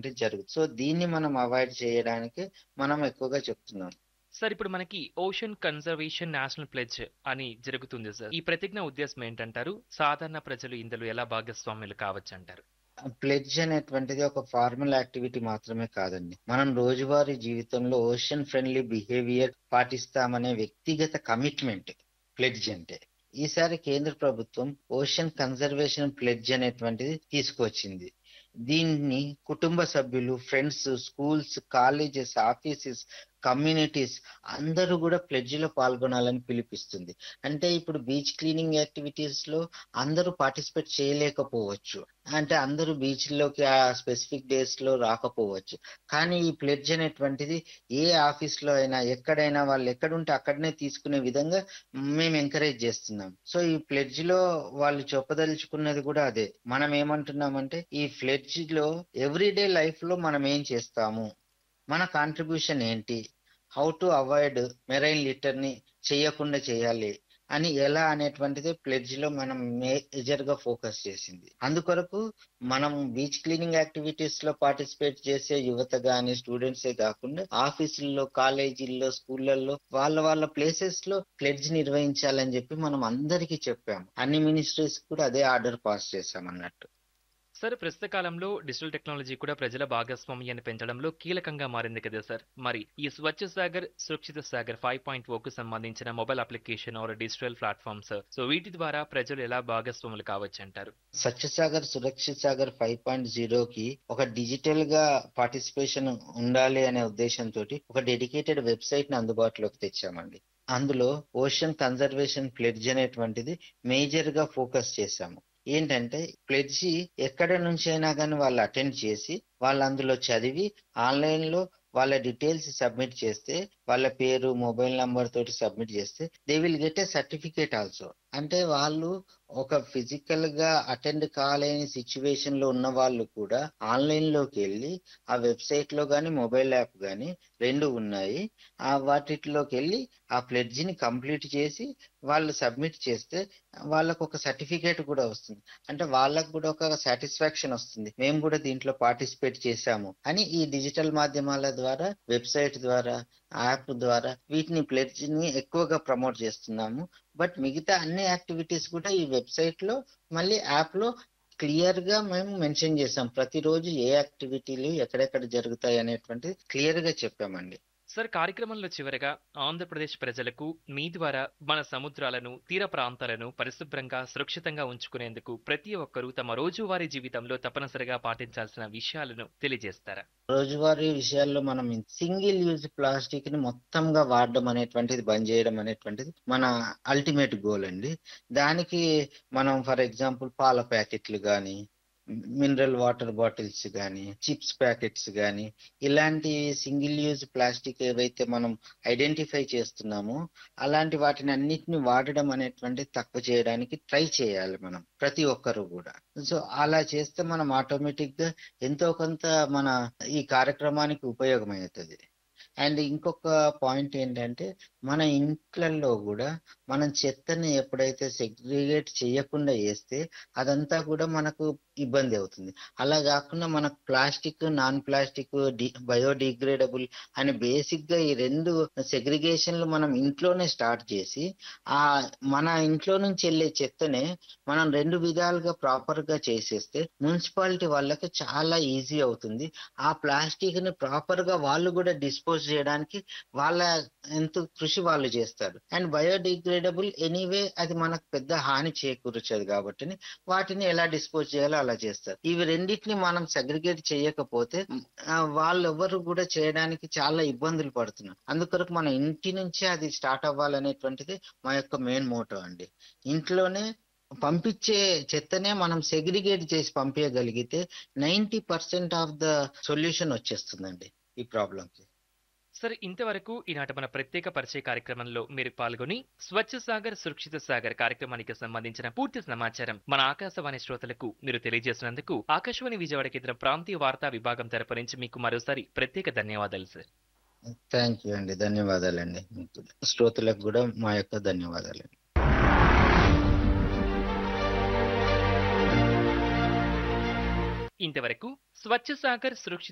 అనేటువంటిది జరుగుతుంది సో దీన్ని మనం అవాయిడ్ చేయడానికి మనం ఎక్కువగా చెప్తున్నాం సార్ ఇప్పుడు మనకి ఓషన్ కన్జర్వేషన్ నేషనల్ ప్లెడ్జ్ అని జరుగుతుంది సార్ ఈ ప్రతిజ్ఞ ఉద్దేశం ఏంటంటారు సాధారణ ప్రజలు ఇందులో ఎలా భాగస్వాములు కావచ్చు అంటారు ప్లెడ్జ్ అనేటువంటిది ఒక ఫార్మల్ యాక్టివిటీ మాత్రమే కాదండి మనం రోజువారీ జీవితంలో ఓషన్ ఫ్రెండ్లీ బిహేవియర్ పాటిస్తామనే వ్యక్తిగత కమిట్మెంట్ ప్లెడ్జ్ అంటే ఈసారి కేంద్ర ప్రభుత్వం ఓషన్ కన్జర్వేషన్ ప్లెడ్జ్ అనేటువంటిది తీసుకొచ్చింది దీన్ని కుటుంబ సభ్యులు friends schools colleges offices communities అందరూ కూడా ప్లెడ్జ్ లో పాల్గొనాలని పిలిపిస్తుంది అంటే ఇప్పుడు బీచ్ క్లీనింగ్ యాక్టివిటీస్ లో అందరూ పార్టిసిపేట్ చేయలేకపోవచ్చు అంటే అందరూ బీచ్ లోకి ఆ స్పెసిఫిక్ డేస్ లో రాకపోవచ్చు కానీ ఈ ప్లెడ్జ్ అనేటువంటిది ఏ ఆఫీస్ లో అయినా ఎక్కడైనా వాళ్ళు ఎక్కడుంటే అక్కడనే తీసుకునే విధంగా మేము ఎంకరేజ్ చేస్తున్నాం సో ఈ ప్లెడ్జ్ లో వాళ్ళు చెప్పదలుచుకున్నది కూడా అదే మనం ఏమంటున్నామంటే ఈ ప్లెడ్జ్ లో ఎవ్రీడే లైఫ్ లో మనం ఏం చేస్తాము మన కాంట్రిబ్యూషన్ ఏంటి how to avoid marine litter ని చేయకుండా చేయాలి అని ఎలా అనేటువంటిది ప్లెడ్జ్ లో మనం మేజర్ గా ఫోకస్ చేసింది అందుకొరకు మనం బీచ్ క్లీనింగ్ యాక్టివిటీస్ లో పార్టిసిపేట్ చేసే యువత గాని స్టూడెంట్సే కాకుండా ఆఫీసుల్లో కాలేజీల్లో స్కూళ్ళల్లో వాళ్ళ వాళ్ళ ప్లేసెస్ లో ప్లెడ్జ్ నిర్వహించాలని చెప్పి మనం అందరికీ చెప్పాము అన్ని మినిస్ట్రీస్ కూడా అదే ఆర్డర్ పాస్ చేశాం అన్నట్టు సార్ ప్రస్తుత కాలంలో డిజిటల్ టెక్నాలజీ కూడా ప్రజల భాగస్వామ్యాన్ని పెంచడంలో కీలకంగా మారింది కదా సార్ మరి ఈ స్వచ్ఛ సాగర్ సురక్షిత సాగర్ ఫైవ్ పాయింట్ కు సంబంధించిన mobile application or digital platforms so వీటి ద్వారా ప్రజలు ఎలా భాగస్వాములు కావచ్చు అంటారు సత్యసాగర్ సురక్షిత్ సాగర్ ఫైవ్ పాయింట్ జీరోకి ఒక డిజిటల్ గా పార్టిసిపేషన్ ఉండాలి అనే ఉద్దేశంతో ఒక డెడికేటెడ్ వెబ్సైట్ ని అందుబాటులోకి తెచ్చామండి అందులో ఓషన్ కన్జర్వేషన్ ప్లెడ్జ్ అనేటువంటిది మేజర్ గా ఫోకస్ చేశాము ఏంటంటే ప్లెడ్జి ఎక్కడ నుంచి అయినా కానీ వాళ్ళు అటెండ్ చేసి వాళ్ళు అందులో చదివి ఆన్లైన్ లో వాళ్ళ డీటెయిల్స్ సబ్మిట్ చేస్తే వాళ్ళ పేరు మొబైల్ నంబర్ తోటి సబ్మిట్ చేస్తే they will get a certificate also అంటే వాళ్ళు ఒక ఫిజికల్ గా అటెండ్ కాలేని సిచ్యువేషన్ లో ఉన్న వాళ్ళు కూడా ఆన్లైన్ లోకి వెళ్ళి ఆ వెబ్సైట్ లో గాని మొబైల్ యాప్ గాని రెండు ఉన్నాయి ఆ వాటిలోకి వెళ్ళి ఆ ప్లెడ్జ్ ని కంప్లీట్ చేసి వాళ్ళు సబ్మిట్ చేస్తే వాళ్ళకు ఒక సర్టిఫికేట్ కూడా వస్తుంది అంటే వాళ్ళకు కూడా ఒక సాటిస్ఫాక్షన్ వస్తుంది మేము కూడా దీంట్లో పార్టిసిపేట్ చేశాము అని ఈ డిజిటల్ మాధ్యమాల ద్వారా వెబ్సైట్ ద్వారా యాప్ ద్వారా వీటిని ప్లెడ్జ్ ని ఎక్కువగా ప్రమోట్ చేస్తున్నాము బట్ మిగతా అన్ని యాక్టివిటీస్ కూడా ఈ వెబ్సైట్ లో మళ్ళీ యాప్ లో క్లియర్ గా మేము మెన్షన్ చేసాం ప్రతిరోజు ఏ యాక్టివిటీలు ఎక్కడెక్కడ జరుగుతాయి అనేటువంటిది క్లియర్ గా చెప్పామండి సార్ కార్యక్రమంలో చివరగా ఆంధ్రప్రదేశ్ ప్రజలకు మీ ద్వారా మన సముద్రాలను తీర ప్రాంతాలను పరిశుభ్రంగా సురక్షితంగా ఉంచుకునేందుకు ప్రతి ఒక్కరూ తమ రోజువారీ జీవితంలో తప్పనిసరిగా పాటించాల్సిన విషయాలను తెలియజేస్తారా రోజువారీ విషయాల్లో మనం సింగిల్ యూజ్ ప్లాస్టిక్ ని మొత్తంగా వాడడం అనేటువంటిది బంద్ చేయడం అనేటువంటిది మన అల్టిమేట్ గోల్ అండి దానికి మనం ఫర్ ఎగ్జాంపుల్ పాల ప్యాకెట్లు కానీ మినరల్ వాటర్ బాటిల్స్ కానీ చిప్స్ ప్యాకెట్స్ కానీ ఇలాంటి సింగిల్ యూజ్ ప్లాస్టిక్ ఏవైతే మనం ఐడెంటిఫై చేస్తున్నామో అలాంటి వాటిని అన్నిటిని వాడడం అనేటువంటి తక్కువ చేయడానికి ట్రై చేయాలి మనం ప్రతి ఒక్కరు కూడా సో అలా చేస్తే మనం ఆటోమేటిక్ గా ఎంతో కొంత మన ఈ కార్యక్రమానికి ఉపయోగమవుతుంది అండ్ ఇంకొక పాయింట్ ఏంటంటే మన ఇంట్లలో కూడా మనం చెత్తని ఎప్పుడైతే సెగ్రిగేట్ చేయకుండా వేస్తే అదంతా కూడా మనకు ఇబ్బంది అవుతుంది అలా కాకుండా మనకు ప్లాస్టిక్ నాన్ ప్లాస్టిక్ బయోడిగ్రేడబుల్ అని బేసిక్ గా ఈ రెండు సెగ్రిగేషన్లు మనం ఇంట్లోనే స్టార్ట్ చేసి ఆ మన ఇంట్లో నుంచి వెళ్ళే చెత్తనే మనం రెండు విధాలుగా ప్రాపర్ గా చేసేస్తే మున్సిపాలిటీ వాళ్ళకి చాలా ఈజీ అవుతుంది ఆ ప్లాస్టిక్ ని ప్రాపర్ గా వాళ్ళు కూడా డిస్పోజ్ చేయడానికి వాళ్ళ ఎంత కృషి వాళ్ళు చేస్తారు అండ్ బయోడిగ్రేడబుల్ ఎనీవే అది మనకు పెద్ద హాని చేకూర్చదు కాబట్టి వాటిని ఎలా డిస్పోజ్ చేయాలో అలా చేస్తారు ఇవి రెండింటిని మనం సెగ్రిగేట్ చేయకపోతే వాళ్ళు ఎవరు కూడా చేయడానికి చాలా ఇబ్బందులు పడుతున్నారు అందుకొరకు మన ఇంటి నుంచే అది స్టార్ట్ అవ్వాలనేటువంటిది మా యొక్క మెయిన్ మోటో అండి ఇంట్లోనే పంపించే చెత్తనే మనం సెగ్రిగేట్ చేసి పంపించగలిగితే ninety percent of the solution వచ్చేస్తుందండి ఈ ప్రాబ్లంకి సరే ఇంతవరకు ఈనాటి మన ప్రత్యేక పరిచయ కార్యక్రమంలో మీరు పాల్గొని స్వచ్ఛ సాగర్ సురక్షిత సాగర్ కార్యక్రమానికి సంబంధించిన పూర్తి సమాచారం మన ఆకాశవాణి శ్రోతలకు మీరు తెలియజేసినందుకు ఆకాశవాణి విజయవాడ కేంద్రం ప్రాంతీయ వార్తా విభాగం తరపు నుంచి మీకు మరోసారి ప్రత్యేక ధన్యవాదాలు సార్ థ్యాంక్ యూ అండి ధన్యవాదాలండి శ్రోతలకు కూడా మా యొక్క ధన్యవాదాలండి ఇంతవరకు స్వచ్ఛ సాగర్ సురక్షిత